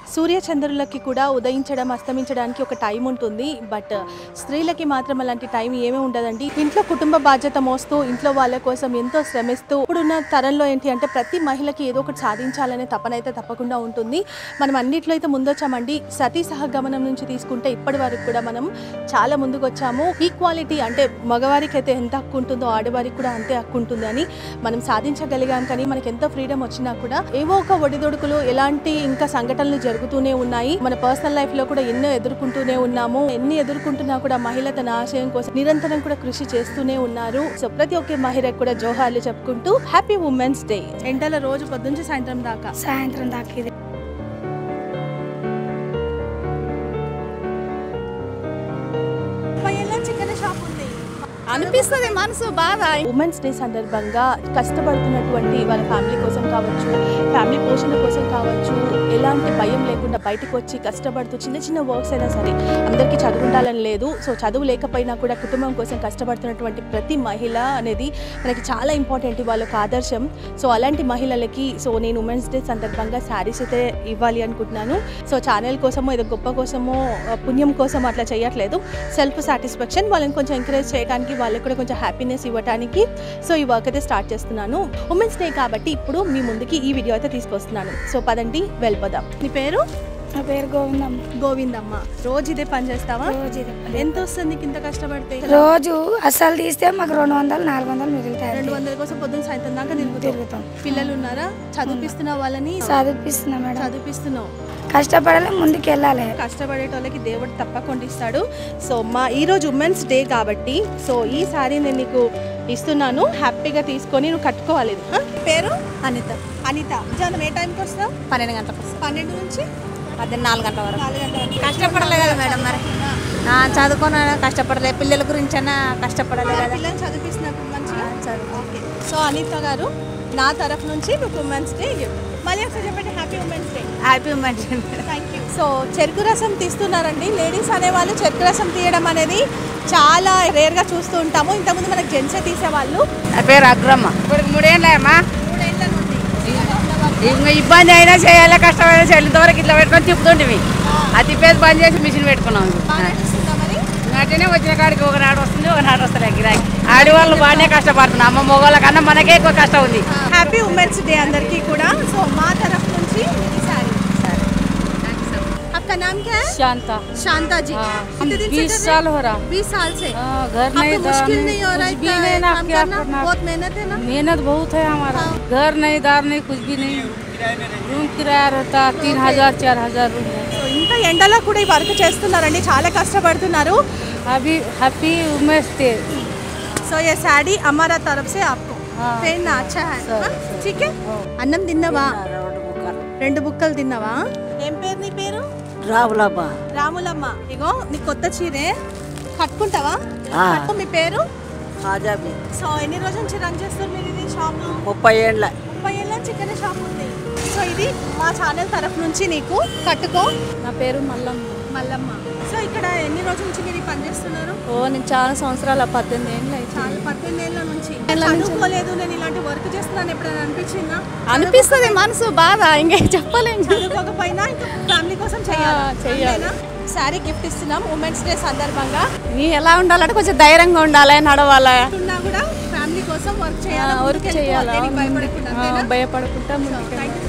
సూర్యచంద్రులకి కూడా ఉదయించడం అస్తమించడానికి ఒక టైం ఉంటుంది బట్ స్త్రీలకి మాత్రం అలాంటి టైం ఏమీ ఉండదండి ఇంట్లో కుటుంబ బాధ్యత మోస్తూ ఇంట్లో వాళ్ళ కోసం ఎంతో శ్రమిస్తూ ఇప్పుడున్న తరంలో ఏంటి అంటే ప్రతి మహిళకి ఏదో ఒకటి సాధించాలనే తపన అయితే తప్పకుండా ఉంటుంది మనం అన్నిట్లో అయితే ముందొచ్చామండి సతీ సహగమనం నుంచి తీసుకుంటే ఇప్పటి వరకు కూడా మనం చాలా ముందుకు వచ్చాము ఈక్వాలిటీ అంటే మగవారికి అయితే ఎంత హక్కు ఉంటుందో ఆడవారికి కూడా అంతే హక్కు ఉంటుంది అని మనం సాధించగలిగాం కానీ మనకి ఎంత ఫ్రీడమ్ వచ్చినా కూడా ఏవో ఒక ఒడిదొడుకులు ఎలాంటి ఇంకా సంఘటనలు జరుగుతూనే ఉన్నాయి మన పర్సనల్ లైఫ్ లో కూడా ఎన్నో ఎదుర్కొంటూనే ఉన్నాము ఎన్ని ఎదుర్కొంటున్నా కూడా మహిళ తన ఆశయం కోసం నిరంతరం కూడా కృషి చేస్తూనే ఉన్నారు సో ప్రతి ఒక్క మహిళకు కూడా జోహార్లు చెప్పుకుంటూ హ్యాపీ ఉమెన్స్ డే ఎండల రోజు పొద్దుంచి సాయంత్రం దాకా సాయంత్రం దాకా ఇది చికెన్ షాప్ ఉంది అనిపిస్తుంది మనసు బాధ ఉమెన్స్ డే సందర్భంగా కష్టపడుతున్నటువంటి వాళ్ళ ఫ్యామిలీ కోసం కావచ్చు ఫ్యామిలీ పోషణ కోసం కావచ్చు ఎలాంటి భయం లేకుండా బయటకు వచ్చి కష్టపడుతూ చిన్న చిన్న వర్క్స్ అయినా సరే అందరికీ చదువు ఉండాలని లేదు సో చదువు లేకపోయినా కూడా కుటుంబం కోసం కష్టపడుతున్నటువంటి ప్రతి మహిళ అనేది మనకి చాలా ఇంపార్టెంట్ వాళ్ళొక ఆదర్శం సో అలాంటి మహిళలకి సో నేను ఉమెన్స్ డే సందర్భంగా శారీస్ అయితే ఇవ్వాలి అనుకుంటున్నాను సో ఛానల్ కోసమో ఏదో గొప్ప కోసమో ఆ, పుణ్యం కోసం అట్లా చేయట్లేదు సెల్ఫ్ సాటిస్ఫాక్షన్ వాళ్ళని కొంచెం ఎంకరేజ్ చేయడానికి వాళ్ళకి కూడా కొంచెం హ్యాపీనెస్ ఇవ్వడానికి సో ఈ వర్క్ అయితే స్టార్ట్ చేస్తున్నాను ఉమెన్స్ డే కాబట్టి ఇప్పుడు మీ ముందుకి ఈ వీడియో అయితే తీసుకొస్తున్నాను సో పదండి వెళ్ళిపోదాం నీ పేరు నా పేరు గోవిందమ్మ గోవిందమ్మ రోజు ఇదే పని చేస్తావా రోజు ఇదే పని. ఎంత వస్తుంది నీకు ఇంత కష్టపడితే రోజు అస్సలు తీస్తే మాకు రెండు వందలు నాలుగు వందలు మిగులుతాయి రెండు వందల కోసం పొద్దున్న సాయంత్రం దాకా తిరుగుతావు తిరుగుతాం పిల్లలు ఉన్నారా చదివిస్తున్నావు వాళ్ళని చదివిస్తున్నా మేడం చదివిస్తున్నావు కష్టపడాలి ముందుకు వెళ్ళాలి కష్టపడేటోళ్ళకి దేవుడు తప్పకుండా ఇస్తాడు సో మా ఈరోజు ఉమెన్స్ డే కాబట్టి సో ఈ సారీ నేను నీకు ఇస్తున్నాను హ్యాపీగా తీసుకొని నువ్వు కట్టుకోవాలి ఇది, ఆ? పేరు అనిత అనిత జనం ఏ టైంకి వస్తావు పన్నెండు గంటలకు వస్తుంది పన్నెండు నుంచి పద్దెన్ను నాలుగు గంటల వరకు నాలుగు గంటల వరకు కష్టపడలే కదా మేడం మరి నా చదువుకున్న కష్టపడలే పిల్లల గురించి అయినా కష్టపడలే కదా పిల్లలు చదివిస్తున్నప్పుడు మంచిగా ఆ, చదువు. ఓకే సో అనిత గారు నా తరఫు నుంచి మీకు ఉమెన్స్ డే గిఫ్ట్ మళ్ళీ ఒకసారి చెప్పండి happy women's day happy women's thank you so చెరుకు రసం తీస్తున్నారండి లేడీస్ అనేవాళ్ళు చెరుకు రసం తీయడం అనేది చాలా రేర్గా చూస్తూ ఉంటాము ఇంతకుముందు మనకు జెంట్సే తీసేవాళ్ళు నా పేరు అగ్రమ్మ ఇప్పుడు మూడేళ్ళమ్మా మూడేళ్ల నుండి ఇంకా ఇబ్బంది అయినా చేయాలి కష్టమైనా చేయాలి ఇంతవరకు ఇట్లా పెట్టుకొని తిప్పుతుంటివి ఆ తిప్పేది బంద్ చేసి మిషన్ పెట్టుకున్నాం బాగా నడుస్తుందా మరి అట్లనే వచ్చిన కాడికి ఒకనాడు వస్తుంది ఒకనాడు వస్తుంది గిరాకి ఆడవాళ్ళు బాగానే కష్టపడుతున్నాం అమ్మ మగవాళ్ళ కన్నా మనకే ఎక్కువ కష్టం ఉంది హ్యాపీ ఉమెన్స్ డే అందరికీ కూడా సో మా తరఫు నుంచి ఈ సారీ आपका नाम क्या है शांता शांता जी हाँ, कितने दिन से बीस कर रहे साल हैं? हो रहा बीस साल से हाँ, घर नहीं आपको दार मुश्किल नहीं, नहीं हो रहा है कुछ भी क्या नहीं है ना काम क्या करना करना बहुत मेहनत है ना मेहनत बहुत है हमारा हाँ। घर नहीं दार नहीं कुछ भी नहीं रूम किराया रहता तीन हजार चार हजार रूम है సో ఇంత ఎండలో కూడా ఈ వర్క్ చేస్తున్నారండి చాలా కష్టపడుతున్నారు अभी हैप्पी उमेश डे సో ये साड़ी हमारा तरफ से आपको हाँ। पहनना अच्छा है సరే, हाँ? సరే. ठीक है అన్నం తిన్నావా రెండు బుక్కలు తిన్నావా ఏం పేరు నీ పేరు రావులబ్బా రాములమ్మ ఇగో నీ కొత్త చీరే కట్టుకుంటావా ఆ. కట్టు మీ పేరు హాజాబీ సో ఎన్ని రోజుల నుంచి రన్ చేస్తారు మీరు ఇది షాప్ ముప్పై ఏండ్ల ముప్పై ఏళ్ళ చికెన్ షాప్ ఉంది సో ఇది మా ఛానల్ తరఫు నుంచి నీకు కట్టుకో నా పేరు మల్లమ్మ మల్లమ్మ సో ఇక్కడ ఎన్ని రోజుల నుంచి మీరు ఈ పని చేస్తున్నారు ఓ నేను చాలా సంవత్సరాల పద్దెనిమిది ఏళ్ళు చాలా పద్దెనిమిది ఏళ్ళ నుంచి చదువుకోలేదు నేను ఇలాంటి వర్క్ చేస్తున్నాను ఎప్పుడైనా అనిపించిందా అనిపిస్తుంది మనసు బాధ ఇంకే చెప్పలేం చదువుకోకపోయినా ఇంకా ఫ్యామిలీ కోసం చేయాలి ఆ, చెయ్యాలి. అంతేనా? శారీ గిఫ్ట్ ఇస్తున్నాం ఉమెన్స్ డే సందర్భంగా నీ ఎలా ఉండాలంటే కొంచెం ధైర్యంగా ఉండాలి నడవాలి ఉన్నా కూడా ఫ్యామిలీ కోసం వర్క్ చేయాలి వర్క్ ముందుకు చేయాలా వెళ్ళిపోవాలి, దేనికి భయపడకుండా అంతేనా? భయపడకుండా ముందుకు థ్యాంక్ యూ